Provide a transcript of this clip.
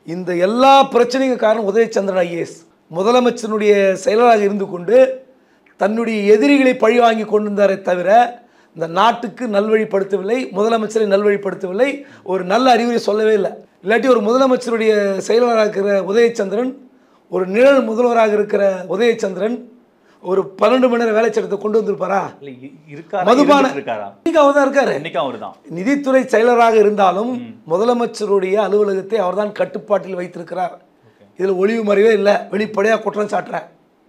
இந்த எல்லா பிரச்சனைக்கும் காரணம் உதயச்சந்திரன் ஐஏஎஸ் முதலமைச்சருடைய செயலராக இருந்து கொண்டு தன்னுடைய எதிரிகளை பழி வாங்கி கொண்டிருந்தாரே தவிர இந்த நாட்டுக்கு நல்வழிப்படுத்தவில்லை முதலமைச்சரை நல்வழிப்படுத்தவில்லை ஒரு நல்ல அறிவுரை சொல்லவே இல்லை இல்லாட்டி ஒரு முதலமைச்சருடைய செயலராக இருக்கிற உதயச்சந்திரன் ஒரு நிழல் முதல்வராக இருக்கிற உதயச்சந்திரன் ஒரு பன்னெண்டு மணி நேரம் வேலை சட்டத்தை கொண்டு வந்திருப்பாரா இல்ல இ- இருக்காரா மதுபான இருந்துட்டு இருக்காரா இன்னைக்கு அவர் தான் இருக்காரு இன்னைக்கும் அவர்தான் நிதித்துறை செயலராக இருந்தாலும் முதலமைச்சருடைய அலுவலகத்தை அவர்தான் கட்டுப்பாட்டில் வைத்திருக்கிறார் இதில் ஒளிவு மறைவே இல்லை வெளிப்படையாக குற்றம் சாட்டுறேன்